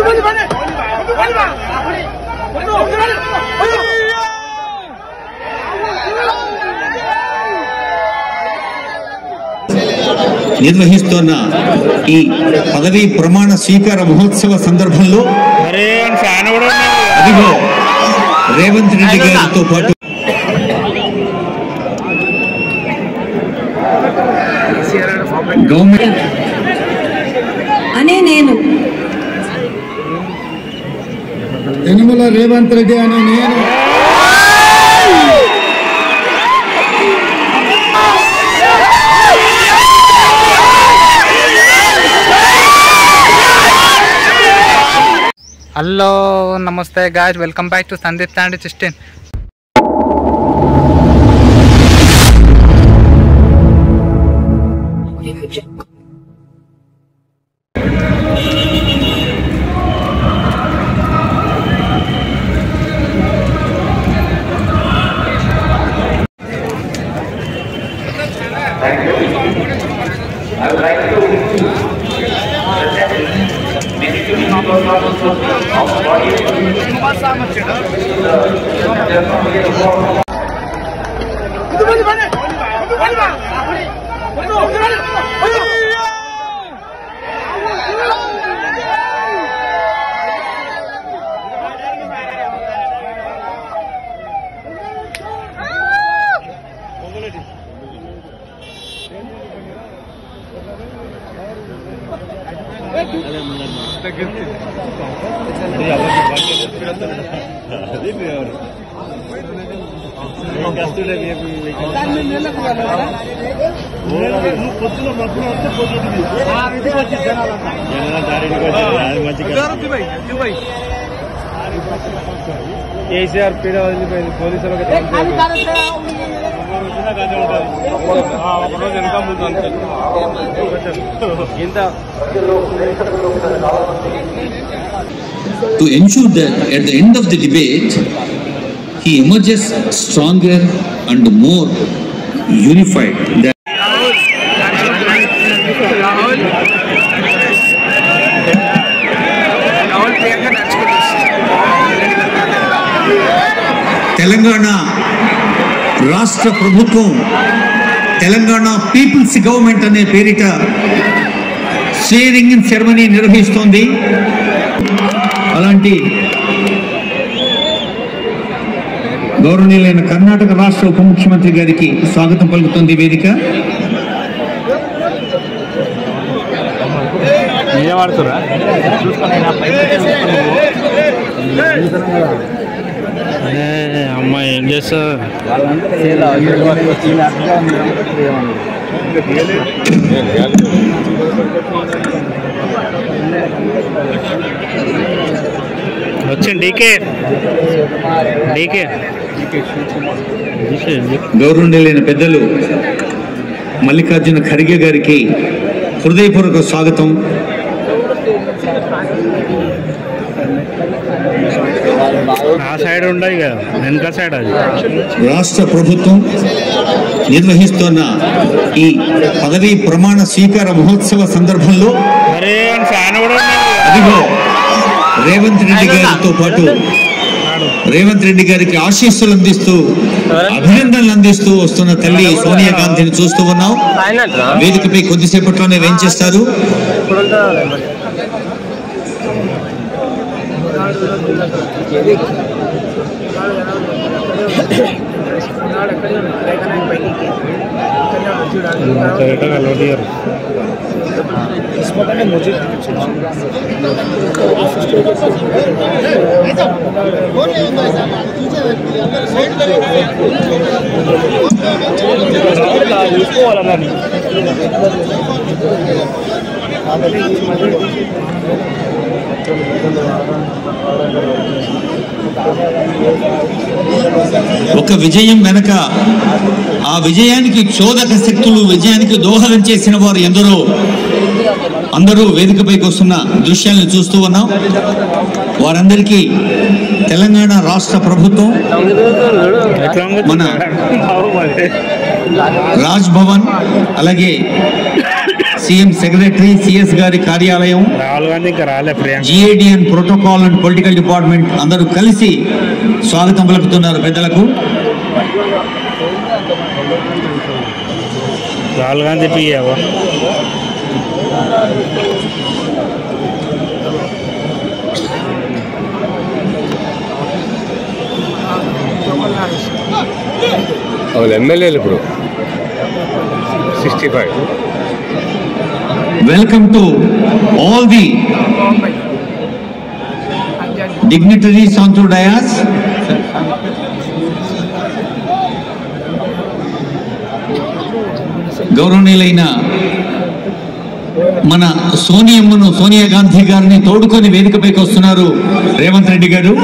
నిర్వహిస్తున్న ఈ పదవీ ప్రమాణ స్వీకార మహోత్సవ సందర్భంలో అరే ఫ్యాన్ కూడా ఉన్నాడు అదిగో రేవంత్ రెడ్డి గారితో పాటు గవర్నమెంట్ అనే నేను యనుమల రేవంత్ రెడ్డి అనే నేను హలో నమస్తే guys welcome back to Sandeep తాండి సిస్టీన్ కేసీఆర్ పీడ వదిలిపోయింది పోలీసులకు ఒకరోజు వెనక ముందు అంతే ఇంత to ensure that at the end of the debate he emerges stronger and more unified than Telangana రాష్ట్ర ప్రభుత్వం తెలంగాణ పీపుల్స్ గవర్నమెంట్ అనే పేరిట షేరింగ్ సెరమనీ నిర్వహిస్తోంది అలాంటి గౌరవనీయులైన కర్ణాటక రాష్ట్ర ఉప ముఖ్యమంత్రి గారికి స్వాగతం పలుకుతుంది వేదిక మీరే వాడుతురా అమ్మ ఏం చేస్తా వచ్చింది డీకే డీకే గౌరవనీయులైన పెద్దలు మల్లికార్జున ఖర్గే గారికి హృదయపూర్వక స్వాగతం ఆ సైడ్ ఉండదు కదా వెనక సైడ్ అది రాష్ట్ర ప్రభుత్వం నిర్వహిస్తున్న ఈ పదవీ ప్రమాణ స్వీకార మహోత్సవ సందర్భంలో అరే ఫ్యాన్ కూడా ఉన్నాడు అదిగో రేవంత్ రెడ్డి గారితో పాటు రేవంత్ రెడ్డి గారికి ఆశీస్సులు అందిస్తూ అభినందనలు అందిస్తూ వస్తున్న తల్లి సోనియా గాంధీని చూస్తూ ఉన్నాం వేదికపై కొద్దిసేపట్లోనే వేంచేస్తారు కలవడియారు ఒక విజయం వెనక ఆ విజయానికి చోదక శక్తులు విజయానికి దోహదం చేసిన వారు ఎందరో అందరూ వేదికపైకి వస్తున్న దృశ్యాలను చూస్తూ ఉన్నాం వారందరికీ తెలంగాణ రాష్ట్ర ప్రభుత్వం మన రాజ్ భవన్ అలాగే సీఎం సెక్రటరీ సిఎస్ గారి కార్యాలయం రాహుల్ గాంధీ ఇంకా రాలే Priyanka GAD and protocol and political department అందరూ కలిసి స్వాగతం పలుకుతున్నారు పెద్దలకు రాహుల్ గాంధీ పియ్యావా వాళ్ళు ఎమ్మెల్యేలు ఇప్పుడు sixty five welcome to all the dignitaries on to dais గౌరవనీయులైన మన సోనియమ్మను సోనియా గాంధీ గారిని తోడుకొని వేదికపైకి వస్తున్నారు రేవంత్ రెడ్డి గారు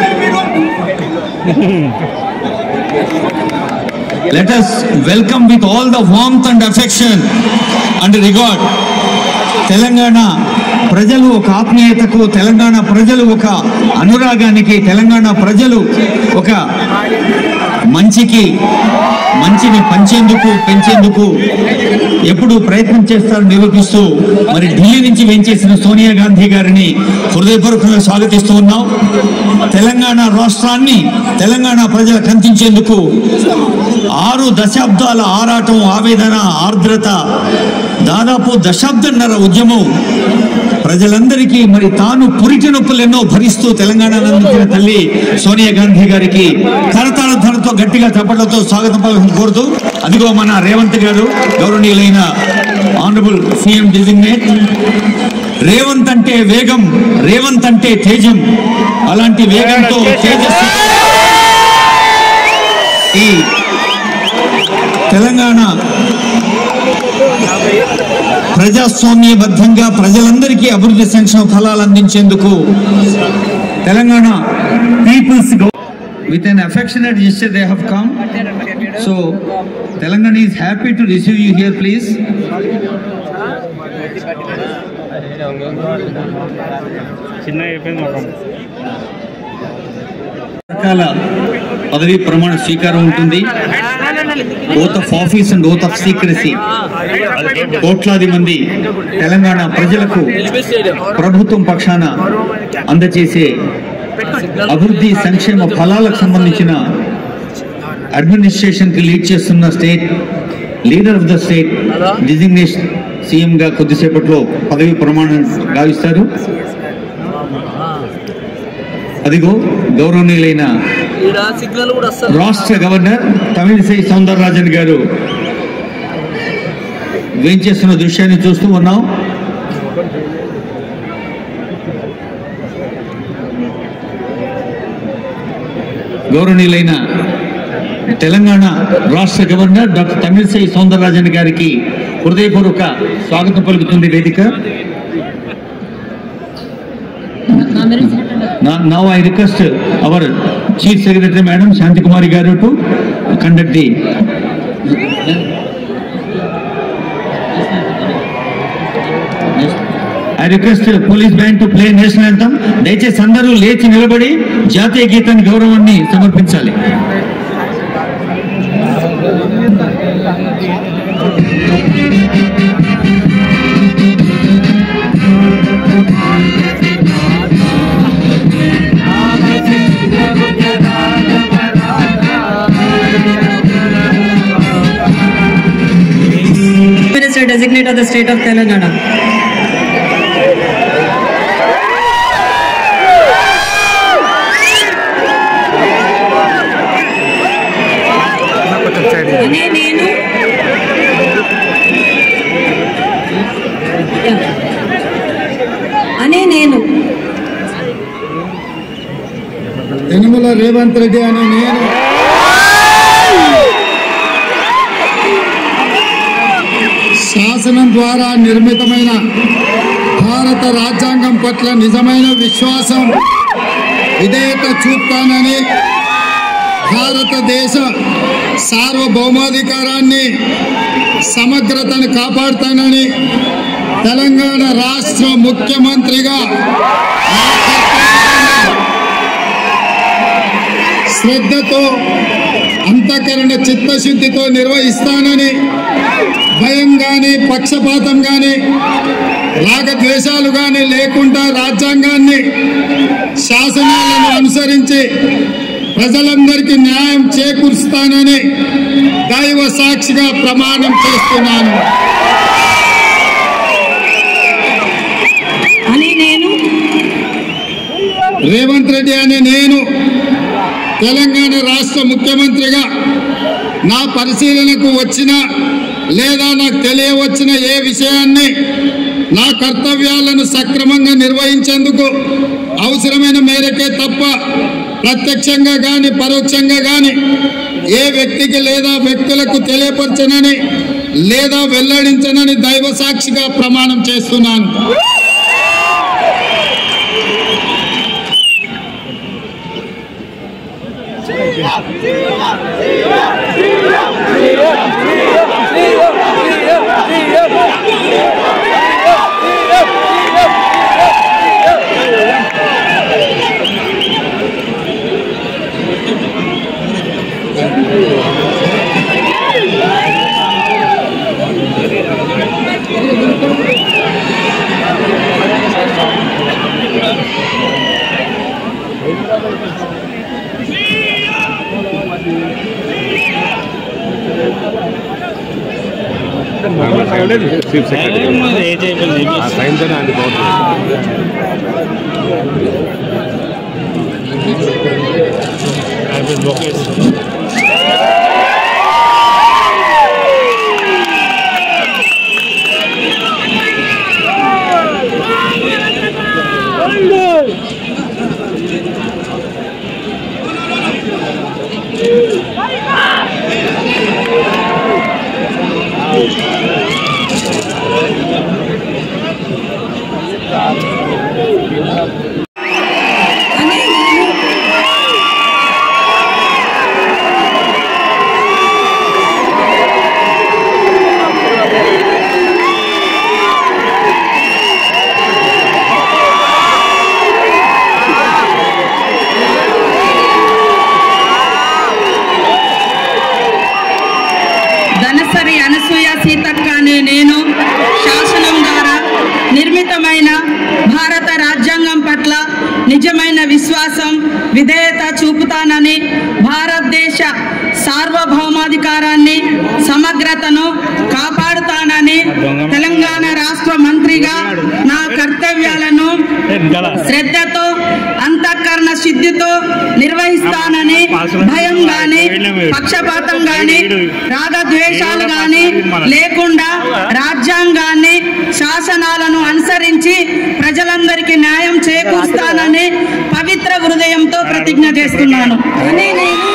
let us welcome with all the warmth and affection and regard Telangana ప్రజలు ఒక ఆత్మీయతకు తెలంగాణ ప్రజలు ఒక అనురాగానికి తెలంగాణ ప్రజలు ఒక మంచికి మంచిని పంచేందుకు పెంచేందుకు ఎప్పుడు ప్రయత్నం చేస్తారని నిరూపిస్తూ మరి ఢిల్లీ నుంచి వెంచేసిన సోనియా గాంధీ గారిని హృదయపూర్వకంగా స్వాగతిస్తూ ఉన్నాం తెలంగాణ రాష్ట్రాన్ని తెలంగాణ ప్రజలకు అందించేందుకు ఆరు దశాబ్దాల ఆరాటం ఆవేదన ఆర్ద్రత దాదాపు దశాబ్దన్నర ఉద్యమం ప్రజలందరికీ మరి తాను పురిటి నొప్పులు ఎన్నో భరిస్తూ తెలంగాణ అందించిన తల్లి సోనియా గాంధీ గారికి కరతాళ ధనతో గట్టిగా చప్పట్లతో స్వాగతం పలకం కోరుతూ అదిగో మన రేవంత్ గారు గౌరవనీయులైన ఆనరబుల్ సీఎం డిజిగ్నేట్ రేవంత్ అంటే వేగం రేవంత్ అంటే తేజం అలాంటి వేగంతో తేజస్సు ఈ తెలంగాణ ప్రజాస్వామ్యబద్ధంగా ప్రజలందరికీ అభివృద్ధి సంక్షేమ ఫలాలు అందించేందుకు Telangana people's with an affectionate gesture they have come so Telangana is happy to receive you here please చిన్న అయిపోయింది ముఖం రకాల పదవీ ప్రమాణ స్వీకారం ఉంటుంది oath of office and oath of secrecy కోట్లాది మంది తెలంగాణ ప్రజలకు ప్రభుత్వం పక్షాన అందచేసే అభివృద్ధి సంక్షేమ ఫలాలకు సంబంధించిన అడ్మినిస్ట్రేషన్ కి లీడ్ చేస్తున్న state leader of the state designation CM గా కొద్దిసేపట్లో పదవి ప్రమాణం గావిస్తారు అదిగో గౌరవనీయులైన ఈడ సిగ్నల్ కూడా వస్తుంది రాష్ట్ర గవర్నర్ తమిళిసై సౌందరరాజన్ గారు వేంచేస్తున్న దృశ్యాన్ని చూస్తూ ఉన్నాం గౌరవనీయులైన తెలంగాణ రాష్ట్ర గవర్నర్ డాక్టర్ తమిళిసై సౌందరరాజన్ గారికి హృదయపూర్వక స్వాగతం పలుకుతుంది వేదిక now I request our chief secretary madam Shantikumari garu to conduct the I request police band to play national anthem దయచేసి అందరూ లేచి నిలబడి జాతీయ గీతాన్ని గౌరవాన్ని సమర్పించాలి Minister designate of the state of Telangana. అనే నేను అనే నేను యనమల రేవంత్ రెడ్డి అనే నేను శాసనం ద్వారా నిర్మితమైన భారత రాజ్యాంగం పట్ల నిజమైన విశ్వాసం విధేయత చూపుతానని భారతదేశ సార్వభౌమాధికారాన్ని సమగ్రతను కాపాడుతానని తెలంగాణ రాష్ట్ర ముఖ్యమంత్రిగా శ్రద్ధతో అంతఃకరణ చిత్తశుద్ధితో నిర్వహిస్తానని భయం కానీ పక్షపాతం కానీ రాగద్వేషాలు కానీ లేకుండా రాజ్యాంగాన్ని శాసనాలను అనుసరించి ప్రజలందరికీ న్యాయం చేకూరుస్తానని దైవ సాక్షిగా ప్రమాణం చేస్తున్నాను అని నేను రేవంత్ రెడ్డి అనే నేను తెలంగాణ రాష్ట్ర ముఖ్యమంత్రిగా నా పరిశీలనకు వచ్చిన లేదా నాకు తెలియవచ్చిన ఏ విషయాన్ని నా కర్తవ్యాలను సక్రమంగా నిర్వహించేందుకు అవసరమైన మేరకే తప్ప ప్రత్యక్షంగా కానీ పరోక్షంగా కానీ ఏ వ్యక్తికి లేదా వ్యక్తులకు తెలియపరచనని లేదా వెల్లడించనని దైవ సాక్షిగా ప్రమాణం చేస్తున్నాను చీఫ్ సెక్రటరీ ఏజ్ అయిపోయింది ఆ సైన్ తోనే ఆయన పోతుంది అయిపోయింది ఓకే అని నేను ధనసరి అనసూయ సీతక్క అనే నేను శాసనం ద్వారా నిర్మితమైన భారత రాజ్యాంగం పట్ల నిజమైన విశ్వాసం విధేయత చూపుతానని భారతదేశ సార్వభౌమాధికారాన్ని సమగ్రతను కాపాడుతానని తెలంగాణ రాష్ట్ర మంత్రిగా నా కర్తవ్యాలను వెనకాల శ్రద్ధతో అంతఃకరణ సిద్ధితో నిర్వహిస్తానని భయం గాని పక్షపాతం గాని రాగద్వేషాలు గాని లేకుండా రాజ్యాంగాన్ని శాసనాలను అనుసరించి ప్రజలందరికీ న్యాయం చేకూరుస్తానని పవిత్ర హృదయంతో ప్రతిజ్ఞ చేస్తున్నాను అని నేను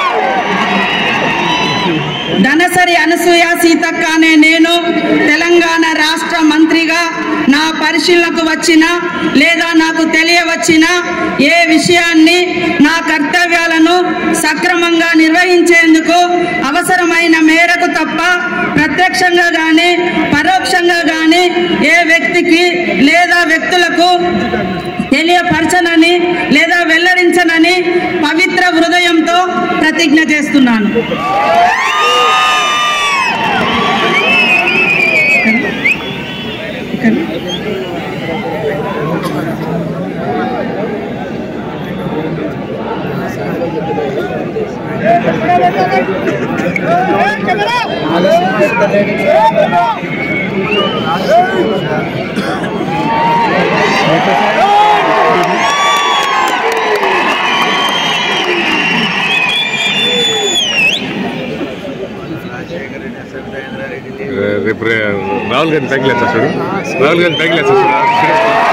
ధనసరి అనసూయ సీతక్క అనే నేను తెలంగాణ రాష్ట్ర మంత్రిగా నా పరిశీలనకు వచ్చిన లేదా నాకు తెలియవచ్చిన ఏ విషయాన్ని నా కర్తవ్యాలను సక్రమంగా నిర్వహించేందుకు అవసరమైన మేరకు తప్ప ప్రత్యక్షంగా కానీ పరోక్షంగా కానీ ఏ వ్యక్తికి లేదా వ్యక్తులకు తెలియపరచనని లేదా వెల్లడించనని పవిత్ర హృదయంతో ప్రతిజ్ఞ చేస్తున్నాను రేపు రే- రాహుల్ గాంధీ పైకి లేస్తా చూడు రాహుల్ గాంధీ పైకి లేస్తా చూడు